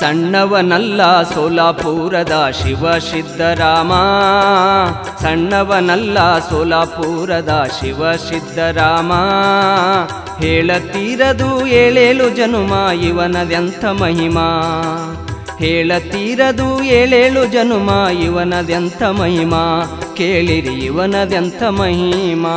ಸಣ್ಣವನಲ್ಲ ಸೋಲಾಪುರದ ಶಿವ ಸಿದ್ದರಾಮ ಸಣ್ಣವನಲ್ಲ ಸೋಲಾಪುರದ ಶಿವ ಸಿದ್ದರಾಮ ಹೇಳತೀರದು ಏಳೇಳು ಜನುಮ ಇವನದೆಂಥ ಮಹಿಮಾ ಹೇಳತೀರದು ಏಳೇಳು ಜನುಮ ಇವನದೆಂಥ ಮಹಿಮಾ ಕೇಳಿರಿ ಇವನದೆಂಥ ಮಹಿಮಾ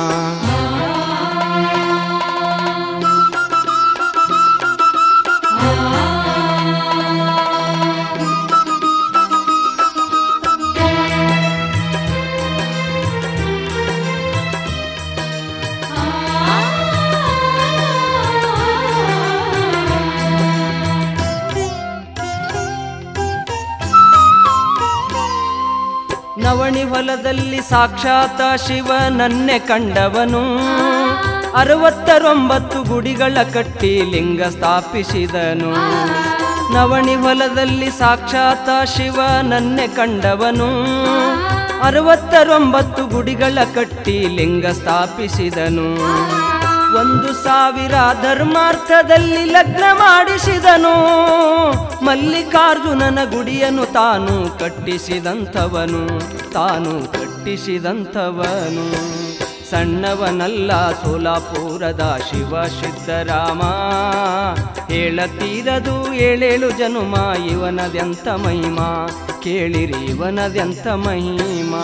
ನವಣಿ ಹೊಲದಲ್ಲಿ ಸಾಕ್ಷಾತ ಶಿವ ನನ್ನೆ ಕಂಡವನು ಅರವತ್ತರೊಂಬತ್ತು ಗುಡಿಗಳ ಕಟ್ಟಿ ಲಿಂಗ ಸ್ಥಾಪಿಸಿದನು ನವಣಿ ಹೊಲದಲ್ಲಿ ಸಾಕ್ಷಾತ ಶಿವ ನನ್ನೆ ಕಂಡವನು ಅರವತ್ತರೊಂಬತ್ತು ಗುಡಿಗಳ ಕಟ್ಟಿ ಲಿಂಗ ಸ್ಥಾಪಿಸಿದನು ಒಂದು ಸಾವಿರ ಧರ್ಮಾರ್ಥದಲ್ಲಿ ಲಗ್ನ ಮಾಡಿಸಿದನು ಮಲ್ಲಿಕಾರ್ಜುನನ ಗುಡಿಯನ್ನು ತಾನು ಕಟ್ಟಿಸಿದಂಥವನು ತಾನು ಕಟ್ಟಿಸಿದಂಥವನು ಸಣ್ಣವನಲ್ಲ ಸೋಲಾಪುರದ ಶಿವ ಸಿದ್ದರಾಮ ಹೇಳತೀರದು ಏಳೇಳು ಜನುಮ ಇವನದೆಂಥ ಮಹಿಮಾ ಕೇಳಿರಿ ಇವನದೆಂಥ ಮಹಿಮಾ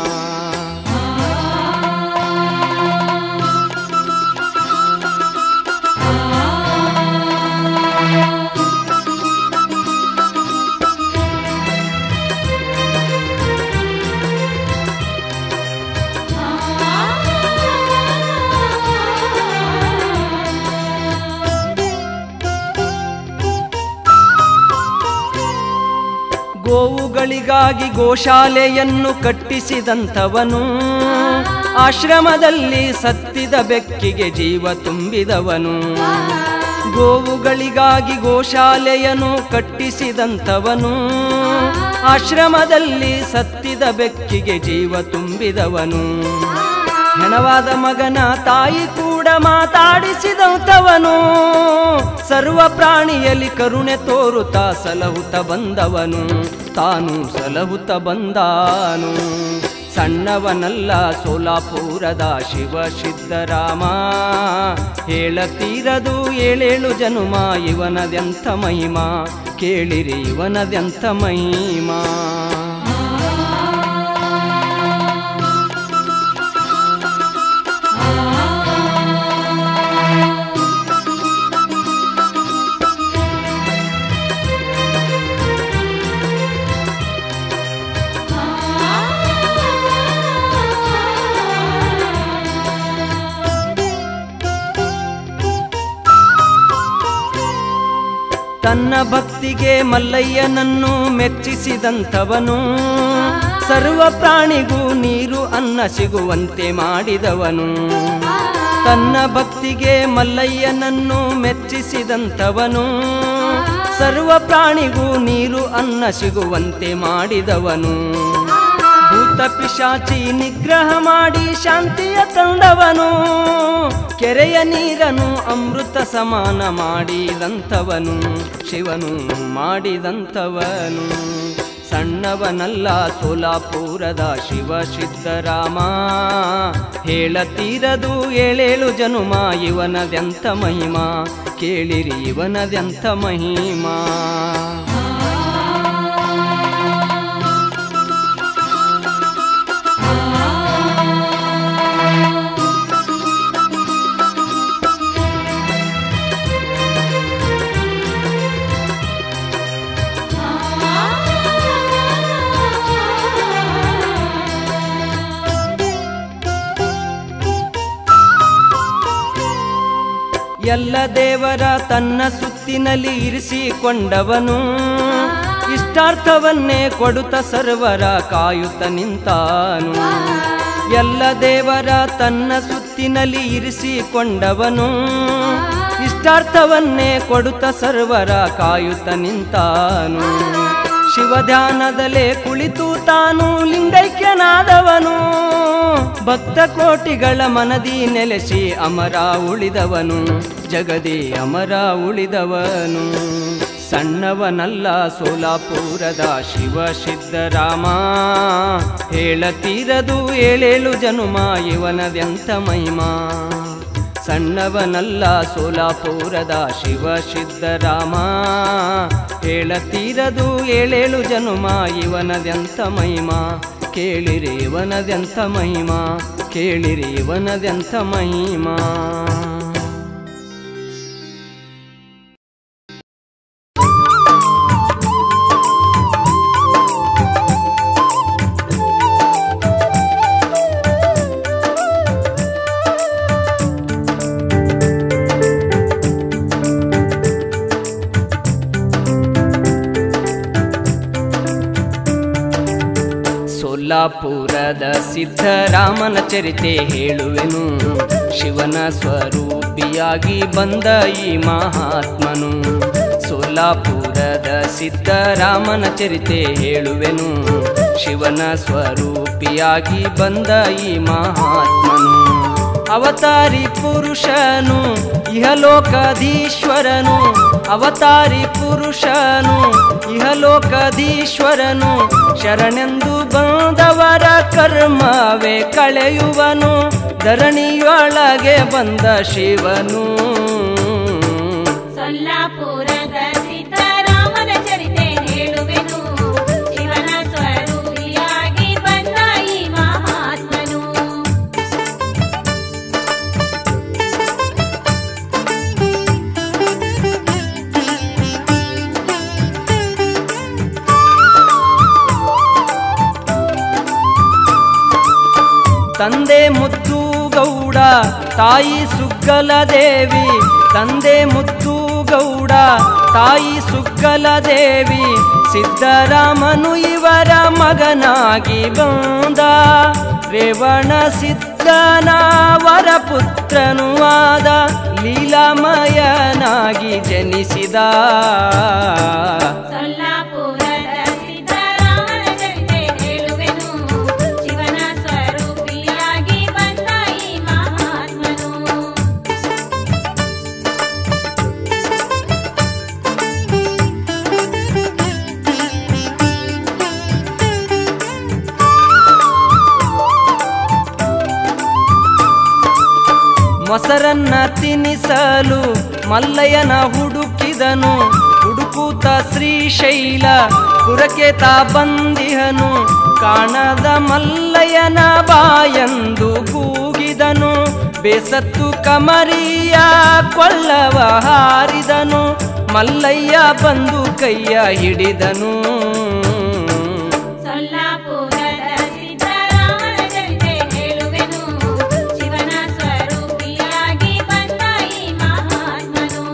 ಗೋವುಗಳಿಗಾಗಿ ಗೋಶಾಲೆಯನ್ನು ಕಟ್ಟಿಸಿದಂಥವನು ಆಶ್ರಮದಲ್ಲಿ ಸತ್ತಿದ ಬೆಕ್ಕಿಗೆ ಜೀವ ತುಂಬಿದವನು ಗೋವುಗಳಿಗಾಗಿ ಗೋಶಾಲೆಯನ್ನು ಕಟ್ಟಿಸಿದಂಥವನು ಆಶ್ರಮದಲ್ಲಿ ಸತ್ತಿದ ಬೆಕ್ಕಿಗೆ ಜೀವ ತುಂಬಿದವನು ಹೆಣವಾದ ಮಗನ ತಾಯಿ ಕೂಡ ಮಾತಾಡಿಸಿದಂಥವನು ಸರ್ವ ಪ್ರಾಣಿಯಲ್ಲಿ ಕರುಣೆ ತೋರುತ್ತ ಸಲಹುತ ಬಂದವನು ತಾನು ಸಲಹುತ ಬಂದಾನು ಸಣ್ಣವನಲ್ಲ ಸೋಲಾಪುರದ ಶಿವ ಸಿದ್ದರಾಮ ಹೇಳತೀರದು ಏಳೇಳು ಜನುಮ ಇವನದೆಂಥ ಮಹಿಮಾ ಕೇಳಿರಿ ಇವನದೆಂಥ ಮಹಿಮಾ ತನ್ನ ಭಕ್ತಿಗೆ ಮಲ್ಲಯ್ಯನನ್ನು ಮೆಚ್ಚಿಸಿದಂಥವನು ಸರ್ವ ಪ್ರಾಣಿಗೂ ನೀರು ಅನ್ನ ಸಿಗುವಂತೆ ಮಾಡಿದವನು ತನ್ನ ಭಕ್ತಿಗೆ ಮಲ್ಲಯ್ಯನನ್ನು ಮೆಚ್ಚಿಸಿದಂಥವನು ಸರ್ವ ಪ್ರಾಣಿಗೂ ನೀರು ಅನ್ನ ಸಿಗುವಂತೆ ಮಾಡಿದವನು ಭೂತ ಪಿಶಾಚಿ ನಿಗ್ರಹ ಮಾಡಿ ಶಾಂತಿಯ ತಂದವನು ಕೆರೆಯ ನೀರನು ಅಮೃತ ಸಮಾನ ಮಾಡಿದಂಥವನು ಶಿವನು ಮಾಡಿದಂಥವನು ಸಣ್ಣವನಲ್ಲ ಸೋಲಾಪುರದ ಶಿವ ಸಿದ್ದರಾಮ ಹೇಳತೀರದು ಏಳೇಳು ಜನುಮ ಇವನದೆಂಥ ಮಹಿಮಾ ಕೇಳಿರಿ ಇವನದೆಂಥ ಮಹಿಮಾ ಎಲ್ಲ ದೇವರ ತನ್ನ ಸುತ್ತಿನಲ್ಲಿ ಇರಿಸಿಕೊಂಡವನು ಇಷ್ಟಾರ್ಥವನ್ನೇ ಕೊಡುತ್ತ ಸರ್ವರ ಕಾಯುತ್ತ ನಿಂತಾನು ಎಲ್ಲ ದೇವರ ತನ್ನ ಸುತ್ತಿನಲ್ಲಿ ಇರಿಸಿಕೊಂಡವನು ಇಷ್ಟಾರ್ಥವನ್ನೇ ಕೊಡುತ್ತ ಸರ್ವರ ಕಾಯುತ್ತ ನಿಂತಾನು ಶಿವಧ್ಯಾನದಲ್ಲೇ ಕುಳಿತು ತಾನು ಲಿಂಗೈಕ್ಯನಾದವನು ಭಕ್ತ ಕೋಟಿಗಳ ಮನದಿ ನೆಲೆಸಿ ಅಮರ ಉಳಿದವನು ಜಗದಿ ಅಮರ ಉಳಿದವನು ಸಣ್ಣವನಲ್ಲ ಸೋಲಾಪುರದ ಶಿವ ಸಿದ್ದರಾಮ ಹೇಳತೀರದು ಏಳೇಳು ಜನುಮ ಇವನದೆಂತ ಮಹಿಮಾ ಸಣ್ಣವನಲ್ಲ ಸೋಲಾಪುರದ ಶಿವ ಸಿದ್ದರಾಮ ಹೇಳತೀರದು ಏಳೇಳು ಜನುಮ ಇವನದೆಂತ ಮಹಿಮಾ ಕೇಳಿರಿ ಇವನದೆಂತ ಮಹಿಮಾ ಕೇಳಿರಿ ಇವನದೆಂತ ಮಹಿಮಾ ಸೋಲಾಪುರದ ಸಿದ್ಧರಾಮನ ಚರಿತೆ ಹೇಳುವೆನು ಶಿವನ ಸ್ವರೂಪಿಯಾಗಿ ಬಂದ ಈ ಮಹಾತ್ಮನು ಸೋಲಾಪುರದ ಸಿದ್ಧರಾಮನ ಚರಿತೆ ಹೇಳುವೆನು ಶಿವನ ಸ್ವರೂಪಿಯಾಗಿ ಬಂದ ಈ ಮಹಾತ್ಮನು ಅವತಾರಿ ಪುರುಷನು ಇಹಲೋಕಧೀಶ್ವರನು ಅವತಾರಿ ಪುರುಷನು ಇಹಲೋಕಧೀಶ್ವರನು ಶರಣೆಂದು ಬಂದವರ ಕರ್ಮವೇ ಕಳೆಯುವನು ಧರಣಿಯೊಳಗೆ ಬಂದ ಶಿವನು ಸೊಲ್ಲಾಪುರದ ಸಿದ್ದರಾಮನ ಚರಿತೆ ಹೇಳುವೆನು ಶಿವನ ಸ್ವರೂಪಿಯಾಗಿ ಬಂದ ಈ ಮಹಾತ್ಮನು ತಂದೆ ಮುದ್ದು ಗೌಡ ತಾಯಿ ಸುಗ್ಗಲ ದೇವಿ ತಂದೆ ಮುದ್ದು ಗೌಡ ತಾಯಿ ಸುಗ್ಗಲ ದೇವಿ ಸಿದ್ದರಾಮನು ಇವರ ಮಗನಾಗಿ ಬಂದ ರೇವಣ ಸಿದ್ಧನ ವರ ಪುತ್ರನು ಆದ ಲೀಲಾಮಯನಾಗಿ ಜನಿಸಿದ ಸೊಲ್ಲಾಪುರದ ಸಿದ್ದರಾಮನ ಚರಿತೆ ಹೇಳುವೆನು ಶಿವನ ಸ್ವರೂಪಿಯಾಗಿ ಬಂದ ಈ ಮಹಾತ್ಮನು ಮೊಸರನ್ನ ತಿನ್ನಿಸಲು ಮಲ್ಲಯ್ಯನ ಹುಡುಕಿದನು ಹುಡುಕೂತ ಶ್ರೀಶೈಲ ಪುರಕ್ಕೆ ತಾ ಬಂದಿಹನು ಕಾಣದ ಮಲ್ಲಯ್ಯನ ಬಾಯಂದು ಕೂಗಿದನು ಬೇಸತ್ತು ಕಮರಿಯ ಕೊಳ್ಳವ ಹಾರಿದನು ಮಲ್ಲಯ್ಯ ಬಂದು ಕೈಯ ಹಿಡಿದನು ಸೊಲ್ಲಾಪುರದ ಸಿದ್ದರಾಮನ ಚರಿತೆ ಹೇಳುವೆನು ಶಿವನ ಸ್ವರೂಪಿಯಾಗಿ ಬಂದ ಈ ಮಹಾತ್ಮನು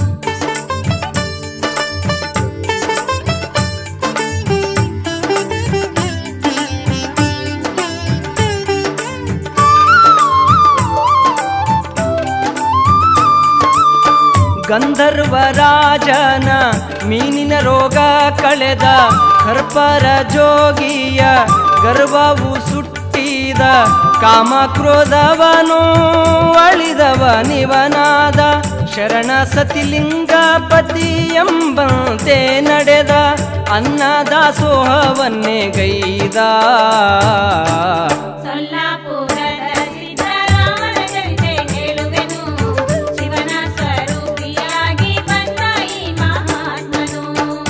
ಗಂಧರ್ವ ರಾಜನ ಮೀನಿನ ರೋಗ ಕಳೆದ ಕರ್ಪರ ಜೋಗಿಯ ಗರ್ವವು ಸುಟ್ಟಿದ ಕಾಮ ಕ್ರೋಧವನು ಅಳಿದವ ನಿವನಾದ ಶರಣ ಸತಿಲಿಂಗಪತಿ ಎಂಬಂತೆ ನಡೆದ ಅನ್ನದಾಸೋಹವನ್ನೇ ಗೈದ ಸೊಲ್ಲಾಪುರದ ಸಿದ್ದರಾಮನ ಚರಿತೆ ಹೇಳುವೆನು ಶಿವನ ಸ್ವರೂಪಿಯಾಗಿ ಬಂದ ಈ ಮಹಾತ್ಮನು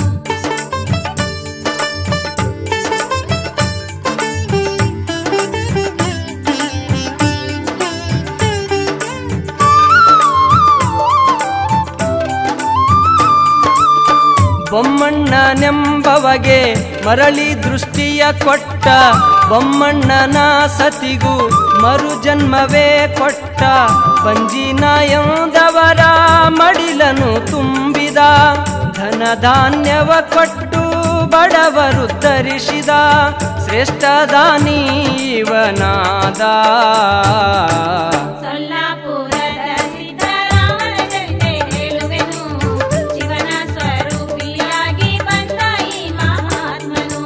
ಬೊಮ್ಮಣ್ಣನೆಂಬವಗೆ ಮರಳಿ ದೃಷ್ಟಿಯ ಕೊಟ್ಟ ಬೊಮ್ಮಣ್ಣನ ಸತಿಗೂ ಮರು ಜನ್ಮವೇ ಕೊಟ್ಟ ಬಂಜಿನ ಎಂದವರ ಮಡಿಲನು ತುಂಬಿದ ಧನ ಧಾನ್ಯವ ಕೊಟ್ಟು ಬಡವರು ಧರಿಸಿದ ಶ್ರೇಷ್ಠ ದಾನಿ ಇವನಾದ ಸೊಲ್ಲಾಪುರದ ಸಿದ್ದರಾಮನ ಚರಿತೆ ಹೇಳುವೆನು ಶಿವನ ಸ್ವರೂಪಿಯಾಗಿ ಬಂದ ಈ ಮಹಾತ್ಮನು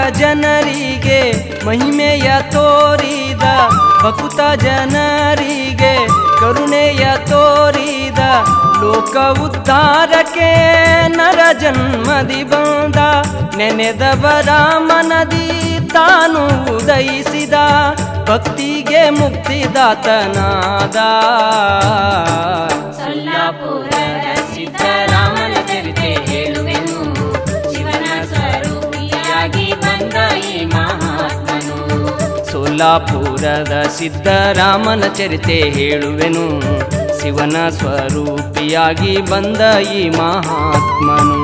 ಜನರಿಗೆ ಮಹಿಮೆಯ ತೋರಿದ ಭಕ್ತ ಜನರಿಗೆ ಕರುಣೆಯ ತೋರಿದ ಲೋಕ ಉದ್ಧಾರಕ್ಕೆ ನರ ಜನ್ಮದಿ ಬಂದ ನೆನೆದವರ ಮನದಿ ತಾನು ಉದಯಿಸಿದ ಭಕ್ತಿಗೆ ಮುಕ್ತಿದಾತನಾದ ಸೊಲ್ಲಾಪುರದ ಸಿದ್ದರಾಮನ ಚರಿತೆ ಹೇಳುವೆನು ಶಿವನ ಸ್ವರೂಪಿಯಾಗಿ ಬಂದ ಈ ಮಹಾತ್ಮನು ಸೋಲಾಪುರದ ಸಿದ್ದರಾಮನ ಚರಿತೆ ಹೇಳುವೆನು ಶಿವನ ಸ್ವರೂಪಿಯಾಗಿ ಬಂದ ಈ ಮಹಾತ್ಮನು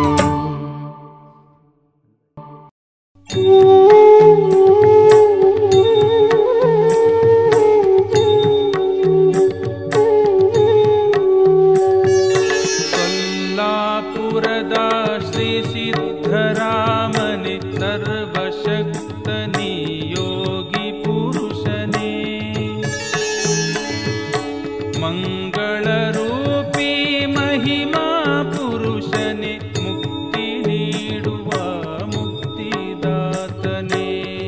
ಸೊಲ್ಲಾಪುರದ ಶ್ರೀ ಸಿದ್ಧರಾಮನೆ ಸರ್ವಶಕ್ತನಿ ಯೋಗಿ ಪುರುಷನೇ ಮಂಗಳ ರೂಪಿ ಮಹಿಮಾ ಪುರುಷನೇ ಮುಕ್ತಿ ನೀಡುವ ಮುಕ್ತಿದಾತನೇ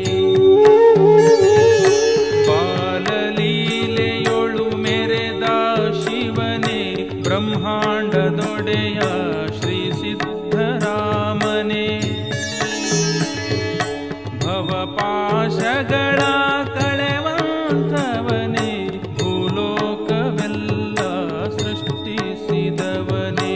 ಬಾಲಲೀಲೆಯೊಳು ಮೆರೆದ ಶಿವನೇ ಬ್ರಹ್ಮಾಂಡದೊಡೆಯ ಶ್ರೀ ಸಿದ್ಧರಾಮನೇ ಭವಪಾಶಗಳ ಕಳೆವಂತವನೇ ಭೂಲೋಕವೆಲ್ಲ ಸೃಷ್ಟಿಸಿದವನೇ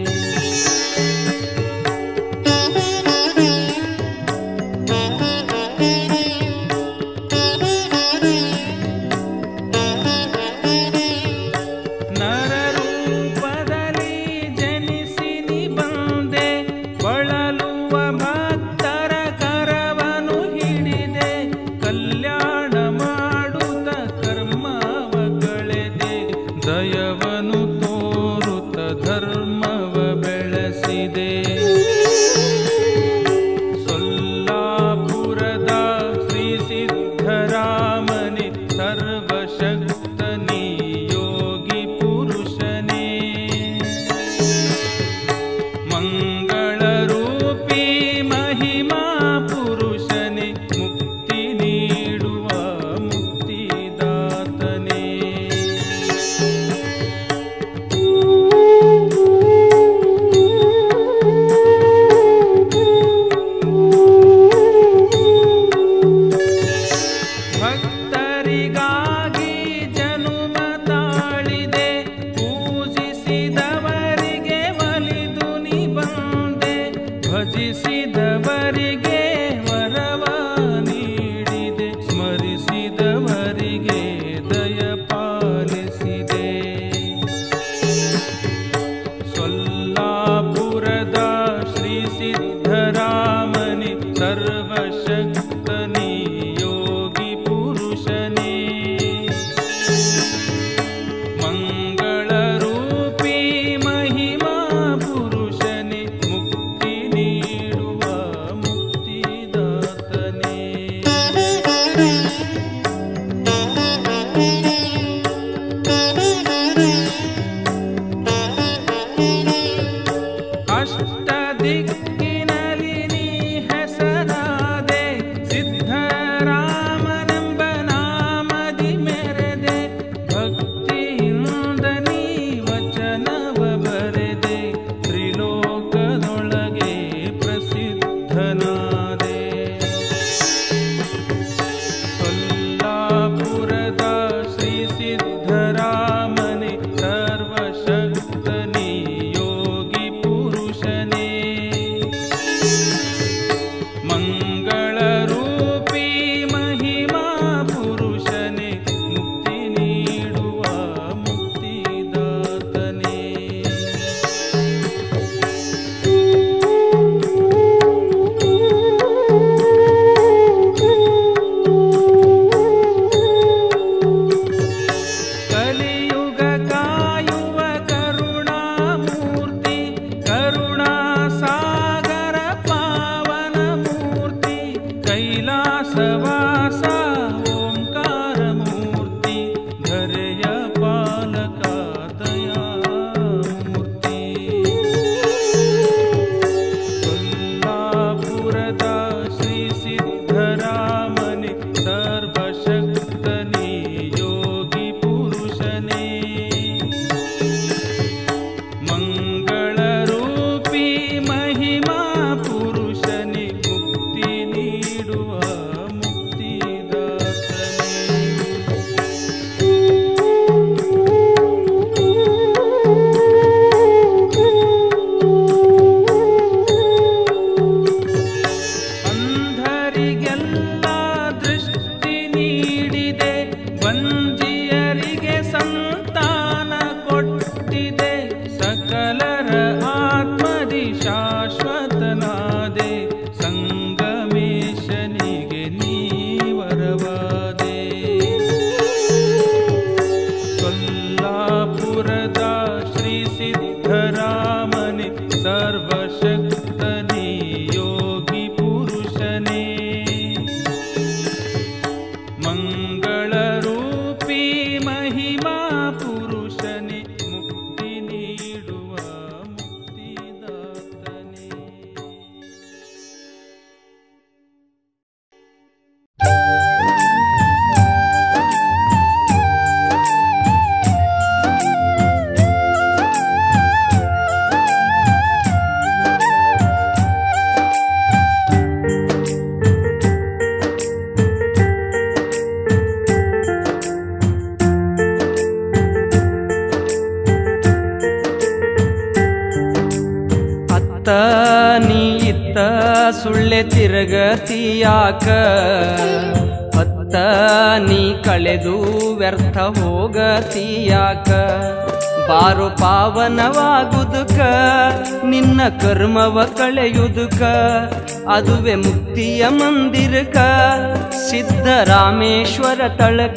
ನರರೂಪದಲ್ಲಿ ಜನಿಸಿ ನಿ ಬಂದೆ ಬಳಲುವ ಭಕ್ತರ ಕರವನು ಹಿಡಿದೆ ಕಲ್ಯಾಣ ಮಾಡುತ್ತ ಕರ್ಮವ ಕಳೆದೆ ದಯವನು ತೋರುತ್ತ ಧರ್ಮವ ಬೆಳೆಸಿದೆ ಸೊಲ್ಲಾಪುರದ ಶ್ರೀ ಸಿದ್ಧರಾಮನೆ ಸರ್ವಶಕ್ತನಿ ಯೋಗಿ ಪುರುಷನೇ ಮಂಗಳ ರೂಪಿ ಮಹಿಮಾ ಪುರುಷನೇ ಮುಕ್ತಿ ನೀಡುವ ಮುಕ್ತಿದಾತನೇ ಭಕ್ತರಿಗಾಗಿ ಜನುಮ ತಾಳಿದೆ ಪೂಜಿಸಿದವರಿಗೆ ಒಲಿದು ನಿ ಬಂದೆ ಭಜಿಸಿದವರಿಗೆ ವರವ ನೀಡಿದೆ ಸ್ಮರಿಸಿದವರಿಗೆ ದಯ ಪಾಲಿಸಿದೆ ಸೊಲ್ಲಾಪುರದ ಶ್ರೀ ಸಿದ್ಧರಾಮನೆ ಸರ್ವಶಕ್ತನಿ ಯೋಗಿ ಪುರುಷನೇ ಮಂಗಳ ರೂಪಿ ಮಹಿಮಾ ಪುರುಷನೇ ಮುಕ್ತಿ ನೀಡುವ ಮುಕ್ತಿದಾತನೇ ಅಷ್ಟ ದಿಕ್ಕಿನಲ್ಲಿ ನೀ ಹೆಸರಾದೆ ಸಿದ್ಧರಾಮನೆಂಬ ನಾಮದಿ ಮೆರೆದೆ ಭಕ್ತಿಯಿಂದ ನೀ ವಚನವ ಬರೆದೆ ತ್ರಿಲೋಕದೊಳಗೆ ಪ್ರಸಿದ್ಧನಾದೆ ಸೊಲ್ಲಾಪುರದ ಶ್ರೀ ಸಿದ್ಧರಾಮನೆ ಸರ್ವಶಕ್ತನಿ ಯೋಗಿ ಪುರುಷನೇ ಮಂಗಳ ರೂಪಿ ಮಹಿಮಾ ಪುರುಷನೇ ಮುಕ್ತಿ ನೀಡುವ ಮುಕ್ತಿದಾತನೇ ಕಲಿಯುಗ ಕಾಯುವ ಕರುಣಾಮೂರ್ತಿ ಕರುಣಾ ಸಾಗರ ಪಾವನ ಮೂರ್ತಿ ಕೈಲಾಸವಾಸ ಓಂಕಾರ ಮೂರ್ತಿ ಧರೆಯ ಪಾಲಕ ದಯಾಮೂರ್ತಿ ಸೊಲ್ಲಾಪುರದ ಶ್ರೀ ಸಿದ್ಧ ಸುಳ್ಳೆ ತಿರುಗತಿಯಾಕ ಹೊತ್ತ ನೀ ಕಳೆದು ವ್ಯರ್ಥ ಹೋಗತಿಯಾಕ ಬಾರು ಪಾವನವಾಗುದುಕ ನಿನ್ನ ಕರ್ಮವ ಕಳೆಯುದುಕ ಅದುವೆ ಮುಕ್ತಿಯ ಮಂದಿರಕ ಸಿದ್ಧರಾಮೇಶ್ವರ ತಳಕ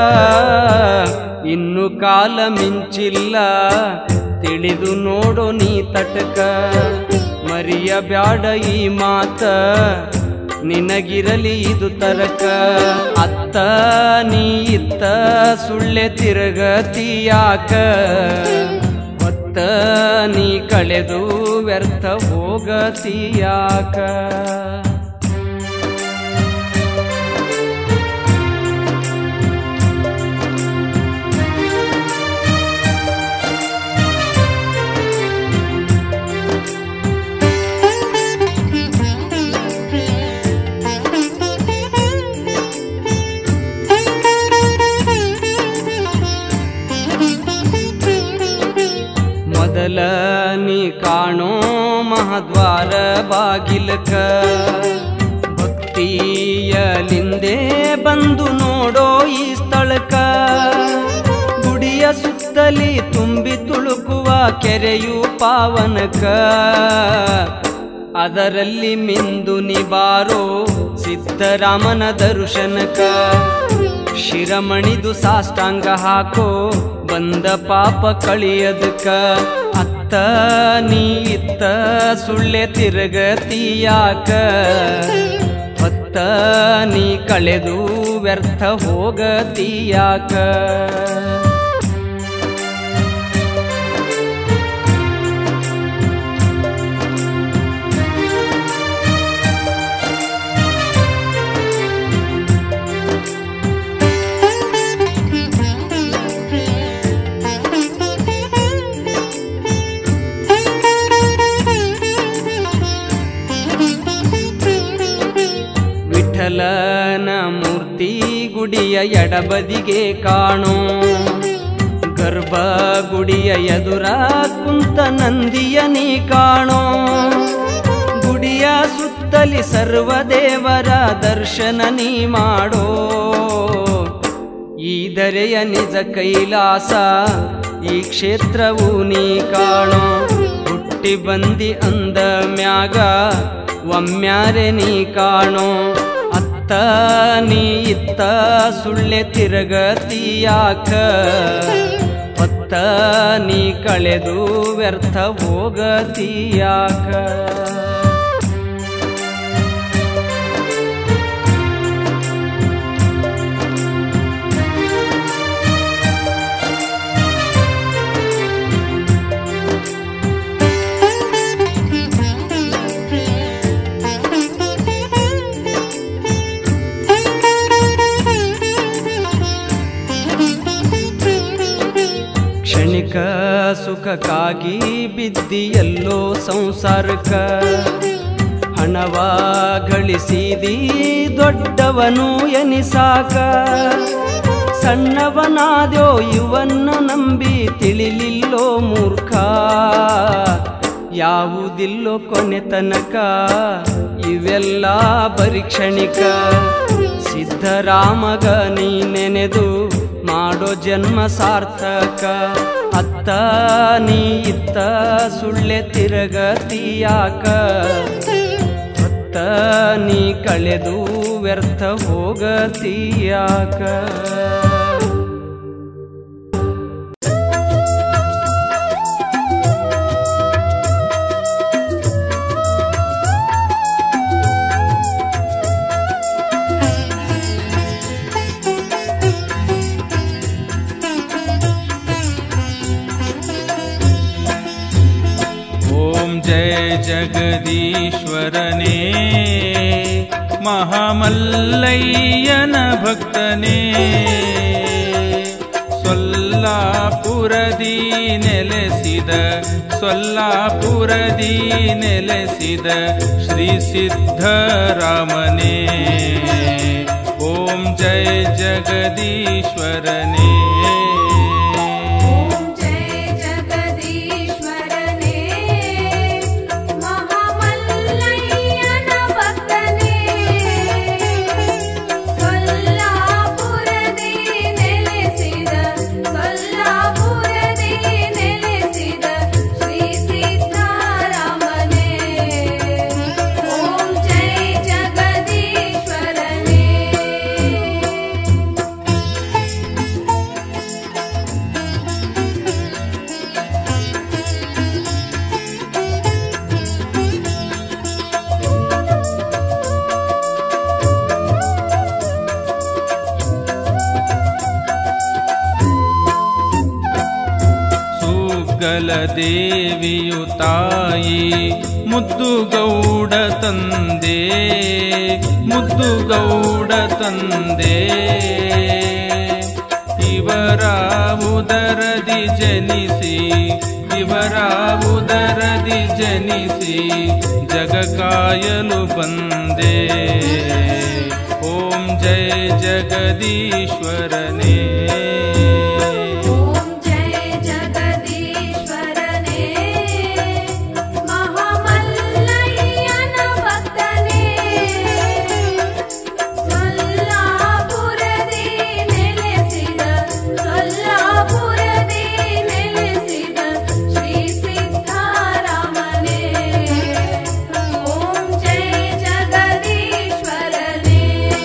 ಇನ್ನು ಕಾಲ ಮಿಂಚಿಲ್ಲ ತಿಳಿದು ನೋಡೋ ನೀ ತಟಕ ಮರಿಯ ಬ್ಯಾಡ ಈ ಮಾತ ನಿನಗಿರಲಿ ಇದು ತರಕ ಅತ್ತ ನೀ ಇತ್ತ ಸುಳ್ಳೆ ತಿರುಗತಿಯಾಕ ಹೊತ್ತ ನೀ ಕಳೆದು ವ್ಯರ್ಥ ಹೋಗತಿಯಾಕ ಮೊದಲ ನೀ ಕಾಣೋ ಮಹದ್ವಾರ ಬಾಗಿಲಕ ಭಕ್ತಿಯಲಿಂದೇ ಬಂದು ನೋಡೋ ಈ ಸ್ಥಳಕ ಗುಡಿಯ ಸುತ್ತಲಿ ತುಂಬಿ ತುಳುಕುವ ಕೆರೆಯು ಪಾವನಕ ಅದರಲ್ಲಿ ಮಿಂದು ನಿಬಾರೋ ಸಿದ್ಧರಾಮನ ದರ್ಶನಕ ಶಿರಮಣಿದು ಸಾಷ್ಟಾಂಗ ಹಾಕೋ ಬಂದ ಪಾಪ ಕಳಿಯದಕ ಅತ್ತ ನೀ ಇತ್ತ ಸುಳ್ಳೆ ತಿರುಗತಿಯಾಕ ಹೊತ್ತ ನೀ ಕಳೆದು ವ್ಯರ್ಥ ಹೋಗತಿಯಾಕ ವಿಠಲನ ಮೂರ್ತಿ ಗುಡಿಯ ಎಡಬದಿಗೆ ಕಾಣೋ ಗರ್ಭ ಗುಡಿಯ ಎದುರ ಕುಂತ ನಂದಿಯ ನೀ ಕಾಣೋ ಗುಡಿಯ ಸುತ್ತಲಿ ಸರ್ವದೇವರ ದರ್ಶನ ನೀ ಮಾಡೋ ಈ ದರೆಯ ನಿಜ ಕೈಲಾಸ ಈ ಕ್ಷೇತ್ರವು ನೀ ಕಾಣೋ ಹುಟ್ಟಿ ಬಂದಿ ಅಂದ ಮ್ಯಾಗ ಒಮ್ಮ್ಯಾರೆ ನೀ ಕಾಣೋ ಅತ್ತ ನೀ ಇತ್ತ ಸುಳ್ಳೆ ತಿರುಗತಿಯಾಕ ಹೊತ್ತ ನೀ ಕಳೆದು ವ್ಯರ್ಥ ಹೋಗತಿಯಾಕ ಕ್ಷಣಿಕ ಸುಖಕ್ಕಾಗಿ ಬಿದ್ದಿಯಲ್ಲೋ ಸಂಸಾರಕ ಹಣವ ಗಳಿಸಿದಿ ದೊಡ್ಡವನು ಎನಿಸಾಕ ಸಣ್ಣವನಾದ್ಯೋ ಇವನ್ನ ನಂಬಿ ತಿಳಿಲಿಲ್ಲೋ ಮೂರ್ಖ ಯಾವುದಿಲ್ಲೋ ಕೊನೆ ತನಕ ಇವೆಲ್ಲ ಪರೀಕ್ಷಣಿಕ ಸಿದ್ಧರಾಮಗ ನೀ ನೆನೆದು ಮಾಡೋ ಜನ್ಮ ಸಾರ್ಥಕ ಅತ್ತ ನೀ ಇತ್ತ ಸುಳ್ಳೆ ತಿರಗತಿಯಾಕ ಹೊತ್ತ ನೀ ಕಳೆದು ವ್ಯರ್ಥ ಹೋಗತಿಯಾಕ ಓಂ ಜಯ ಜಗದೀಶ್ವರನೇ ಮಹಾಮಲ್ಲಯ್ಯನ ಭಕ್ತನೇ ಸೊಲ್ಲಾಪುರದಿ ನೆಲೆಸಿದ ಸೊಲ್ಲಾಪುರದಿ ನೆಲೆಸಿದ ಶ್ರೀ ಸಿದ್ಧರಾಮನೇ ಓಂ ಜಯ ಜಗದೀಶ್ವರನೇ ಓಂ ಜಯ ಜಗದೀಶ್ವರನೇ ಮಹಾಮಲ್ಲಯ್ಯನ ದೇವಿಯು ತಾಯಿ ಮುದ್ದು ಗೌಡ ತಂದೆ ಮುದ್ದು ಗೌಡ ತಂದೆ ಇವರ ಉದರದಿ ಜನಿಸಿ ಇವರ ಉದರದಿ ಜನಿಸಿ ಜಗ ಕಾಯಲು ಬಂದೆ ಓಂ ಜಯ ಜಗದೀಶ್ವರನೇ ಓಂ ಜಯ ಜಗದೀಶ್ವರನೇ ಮಹಾಮಲ್ಲಯ್ಯನ ಭಕ್ತನೇ ಸೊಲ್ಲಾಪುರದಿ ನೆಲೆಸಿದ ಸೊಲ್ಲಾಪುರದಿ ನೆಲೆಸಿದ ಶ್ರೀ ಸಿದ್ಧಾರಾಮನೇ ಓಂ ಜಯ ಜಗದೀಶ್ವರನೇ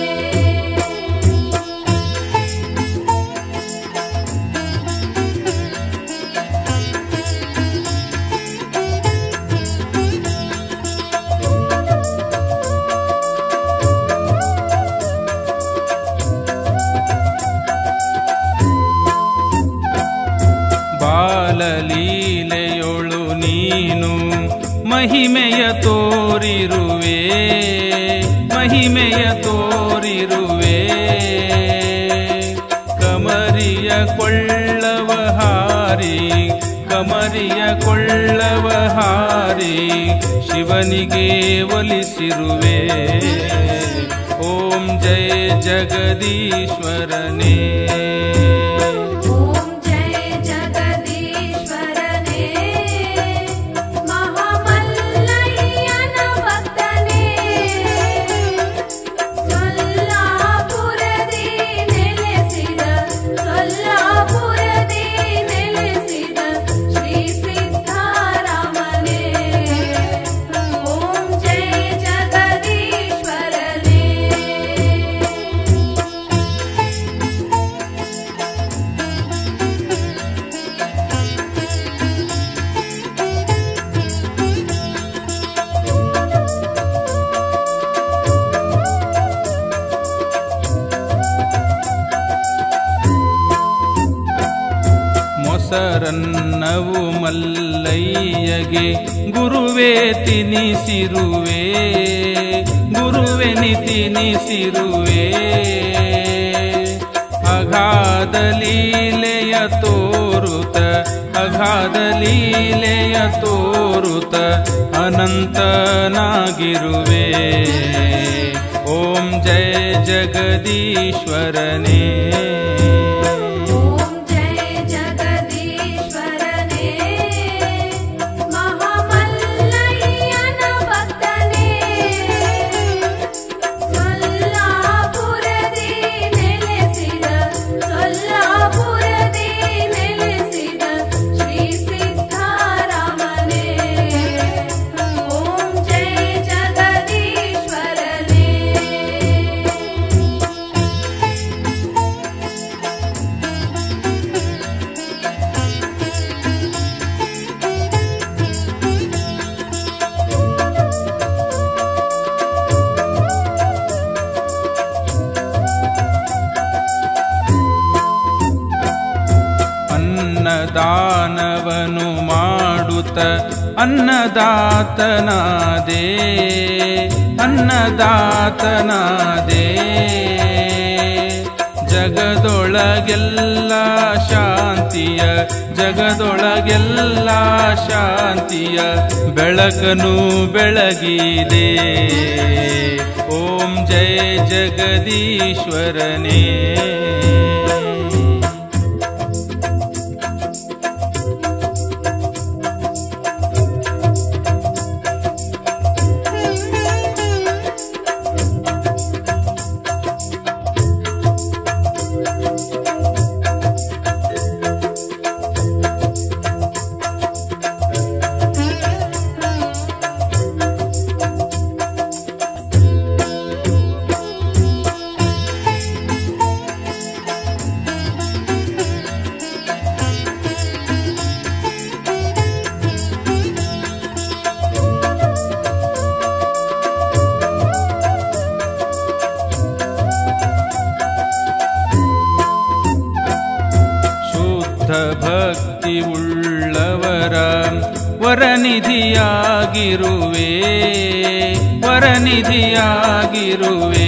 ಬಾಲಲೀಲೆಯೊಳು ನೀನು ಮಹಿಮೆಯ ತೋರಿರುವೆ ಮಹಿಮೆಯ ತೋರಿರುವೆ ಕಮರಿಯ ಕೊಳ್ಳವ ಹಾರಿ ಕಮರಿಯ ಕೊಳ್ಳವ ಹಾರಿ ಶಿವನಿಗೆ ಒಲಿಸಿರುವೆ ಓಂ ಜಯ ಜಗದೀಶ್ವರನೇ ಓಂ ಜಯ ಜಗದೀಶ್ವರನೇ ಮಹಾಮಲ್ಲಯ್ಯನ ಭಕ್ತನೇ ಸೊಲ್ಲಾಪುರದಿ ನೆಲೆಸಿದ ಸೊಲ್ಲಾಪುರದಿ ನೆಲೆಸಿದ ಶ್ರೀ ಸಿದ್ಧಾರಾಮನೇ ಓಂ ಜಯ ಜಗದೀಶ್ವರನೇ ಮೊಸರನ್ನವು ಮಲ್ಲಯ್ಯಗೆ ಗುರುವೇ ತಿನಿಸಿರುವೆ ಗುರುವೆನಿ ತಿನಿಸಿರುವೆ ಅಗಾಧ ಲೀಲೆಯ ತೋರುತ ಅಗಾಧ ಲೀಲೆಯ ತೋರುತ ಅನಂತನಾಗಿರುವೆ ಓಂ ಜಯ ಜಗದೀಶ್ವರನೇ ಓಂ ಜಯ ಜಗದೀಶ್ವರನೇ ಮಹಾಮಲ್ಲಯ್ಯನ ಭಕ್ತನೇ ಸೊಲ್ಲಾಪುರದಿ ನೆಲೆಸಿದ ಸೊಲ್ಲಾಪುರದಿ ನೆಲೆಸಿದ ಶ್ರೀ ಸಿದ್ಧಾರಾಮನೇ ಓಂ ಜಯ ಜಗದೀಶ್ವರನೇ ಅನ್ನದಾನವನು ಮಾಡುತ್ತ ಅನ್ನದಾತನಾದೆ ಅನ್ನದಾತನಾದೆ ಜಗದೊಳಗೆಲ್ಲ ಶಾಂತಿಯ ಜಗದೊಳಗೆಲ್ಲ ಶಾಂತಿಯ ಬೆಳಕನು ಬೆಳಗಿದೆ ಓಂ ಜಯ ಜಗದೀಶ್ವರನೇ ಶುದ್ಧ ಭಕ್ತಿ ಉಳ್ಳವರ ವರನಿಧಿಯಾಗಿರುವೆ ವರನಿಧಿಯಾಗಿರುವೆ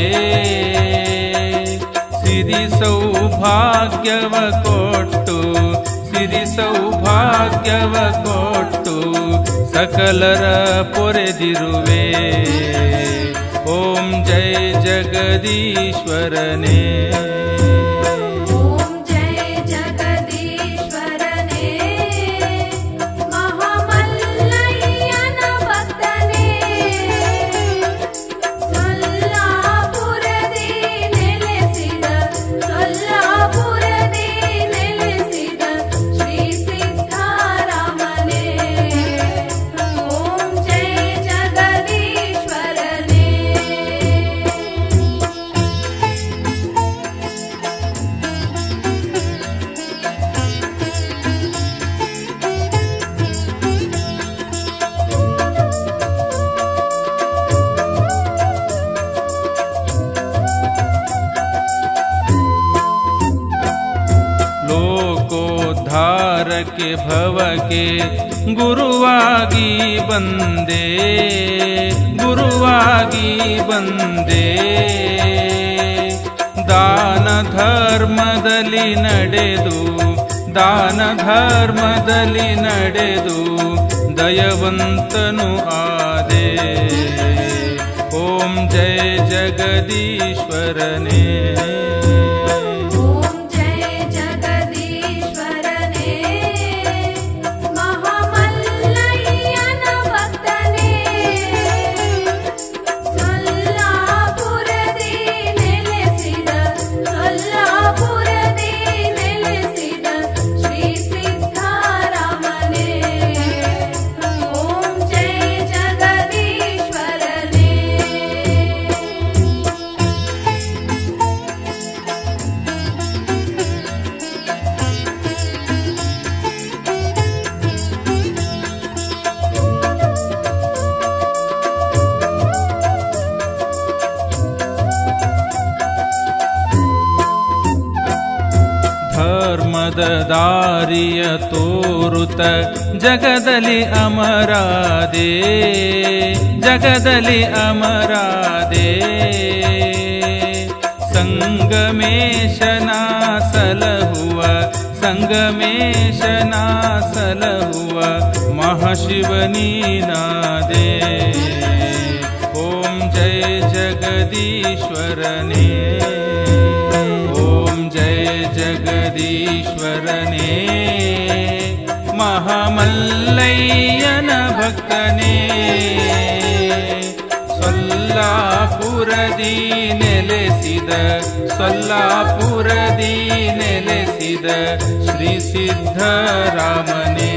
ಸಿರಿ ಸೌಭಾಗ್ಯವ ಕೊಟ್ಟು ಸಿರಿ ಸೌಭಾಗ್ಯವ ಕೊಟ್ಟು ಸಕಲರ ಪೊರೆದಿರುವೆ ಓಂ ಜಯ ಜಗದೀಶ್ವರನೇ ಓಂ ಜಯ ಜಗದೀಶ್ವರನೇ ಮಹಾಮಲ್ಲಯ್ಯನ ಭಕ್ತನೇ ಸೊಲ್ಲಾಪುರದಿ ನೆಲೆಸಿದ ಸೊಲ್ಲಾಪುರದಿ ನೆಲೆಸಿದ ಶ್ರೀ ಸಿದ್ಧಾರಾಮನೇ ಓಂ ಜಯ ಜಗದೀಶ್ವರನೇ ಲೋಕೋದ್ಧಾರಕ್ಕೆ ಭವಕ್ಕೆ ಗುರುವಾಗಿ ಬಂದೆ ಗುರುವಾಗಿ ಬಂದೆ ದಾನ ಧರ್ಮದಲ್ಲಿ ನಡೆದು ದಾನ ಧರ್ಮದಲ್ಲಿ ನಡೆದು ದಯವಂತನು ಆದೆ ಓಂ ಜಯ ಜಗದೀಶ್ವರನೇ ಓಂ ಜಯ ಜಗದೀಶ್ವರನೇ ಮಹಾಮಲ್ಲಯ್ಯನ ಭಕ್ತನೇ ಸೊಲ್ಲಾಪುರದಿ ನೆಲೆಸಿದ ಸೊಲ್ಲಾಪುರದಿ ನೆಲೆಸಿದ ಶ್ರೀ ಸಿದ್ಧಾರಾಮನೇ ಓಂ ಜಯ ಜಗದೀಶ್ವರನೇ ಧರ್ಮದ ದಾರಿಯ ತೋರುತ ಜಗದಲ್ಲಿ ಅಮರಾದೆ ಜಗದಲ್ಲಿ ಅಮರಾದೆ ಸಂಗಮೇಶನ ಸಲಹುವ ಸಂಗಮೇಶನ ಸಲಹುವ ಮಹಾಶಿವನೀನಾದೆ ಓಂ ಜಯ ಜಗದೀಶ್ವರನೇ ಓಂ ಜಯ ಜಗದೀಶ್ವರನೇ ಮಹಾಮಲ್ಲಯ್ಯನ ಭಕ್ತನೇ ಸೊಲ್ಲಾಪುರದಿ ನೆಲೆಸಿದ ಸೊಲ್ಲಾಪುರದಿ ನೆಲೆಸಿದ ಶ್ರೀ ಸಿದ್ಧರಾಮನೇ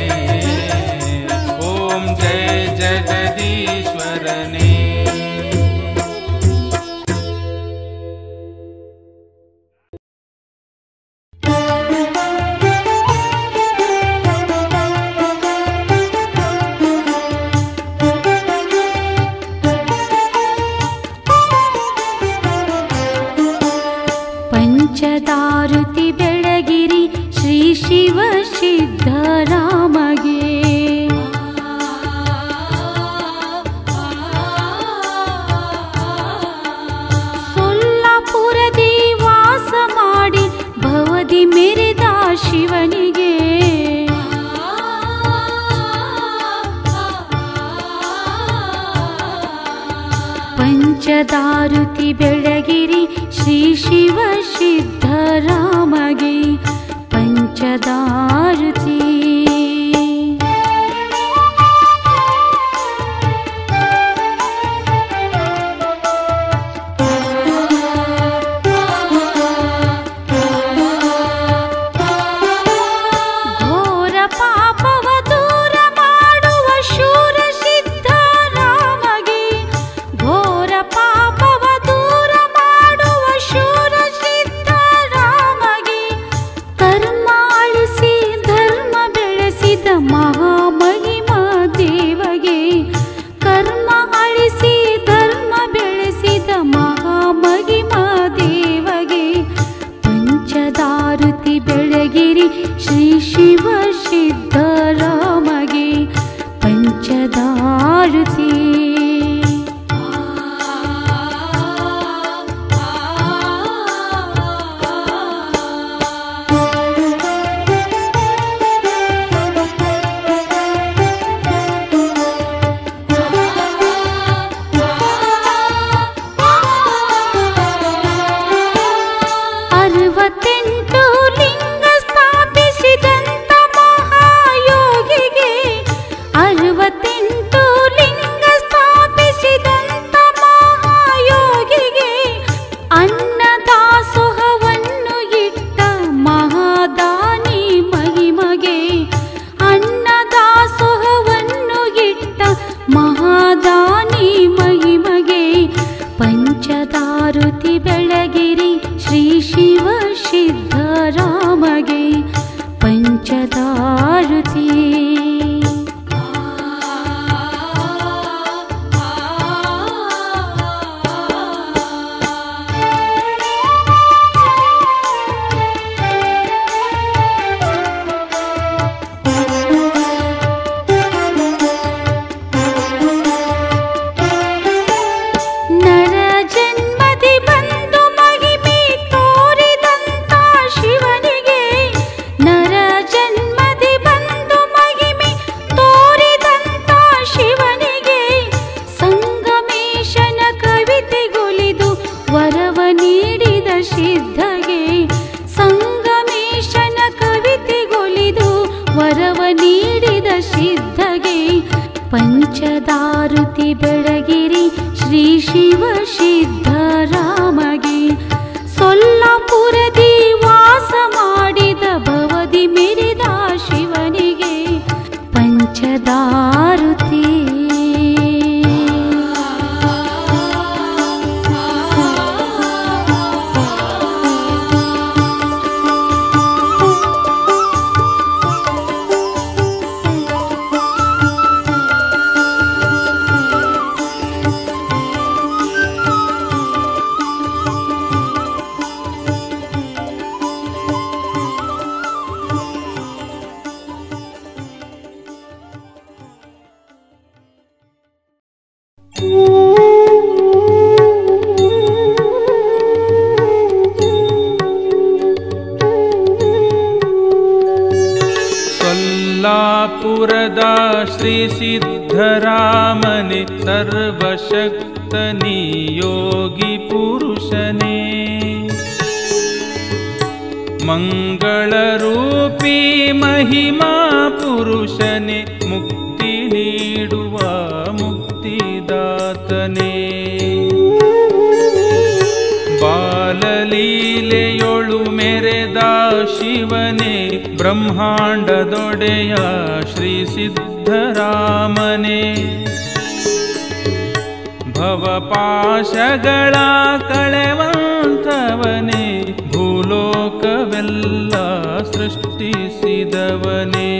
ಓಂ ಜಯ ಜಗದೀಶ್ವರನೇ ಪಂಚದಾರುತಿ ಬೆಳಗಿರಿ ಶ್ರೀ ಶಿವ ಸಿದ್ಧರಾಮಗೆ ಸೊಲ್ಲಾಪುರದಿ ವಾಸ ಮಾಡಿ ಭವದಿ ಮೆರೆದ ಶಿವನಿಗೆ ಪಂಚದಾರುತಿ ಬೆಳಗಿರಿ ಶ್ರೀ ಶಿವ ಸಿದ್ಧರಾಮಗೆ ಪಂಚದಾರುತಿ ಘೋರ ಪಾಪವ ದೂರ ಮಾಡುವ ಶೂರ ಸಿದ್ಧರಾಮಗೆ ಘೋರ ಪಾಪವ ದೂರ ಸಿದ್ಧರಾಮಗೆ ಪಂಚದಾರುತಿ ನರ ಜನ್ಮದಿ ಬಂದು ಮಹಿಮೆ ತೋರಿದಂತ ಶಿವನಿಗೆ ನರ ಜನ್ಮದಿ ಬಂದು ಮಹಿಮೆ ತೋರಿದಂತ ಶಿವನಿಗೆ ಸಂಗಮೇಶನ ಕವಿತೆಗೊಲಿದು ವರವ ನೀಡಿದ ಸಿದ್ಧಗೆ ಸಂಗಮೇಶನ ಕವಿತೆಗೊಲಿದು ವರವ ನೀಡಿದ ಸಿದ್ಧಗೆ ಪಂಚದಾರುತಿ ಬೆಳಗಿರಿ ಶ್ರೀ ಶಿವ ಸಿದ್ಧರಾಮಗೆ ಸೊಲ್ಲಾಪುರದಿ ವಾಸ ಮಾಡಿದ ಭವದಿ ಮೆರೆದ ಶಿವನಿಗೆ ಪಂಚದಾರುತಿ ಸೊಲ್ಲಾಪುರದ ಶ್ರೀ ಸಿದ್ಧರಾಮನೆ ಸರ್ವಶಕ್ತನಿ ಯೋಗಿ ಪುರುಷನೇ ಮಂಗಳರೂಪಿ ಮಹಿಮಾ ಪುರುಷನೇ ಮುಕ್ತಿ ನೀಡುವ ಮುಕ್ತಿದಾತನೇ ಬಾಲಲೀಲೆಯೊಳು ಮೆರೆದ ಶಿವನೇ ಬ್ರಹ್ಮಾಂಡದೊಡೆಯ ಶ್ರೀ ಸಿದ್ಧರಾಮನೇ ಭವಪಾಶಗಳ ಕಳೆವಂತವನೇ ಭೂಲೋಕವೆಲ್ಲ ಸೃಷ್ಟಿಸಿದವನೇ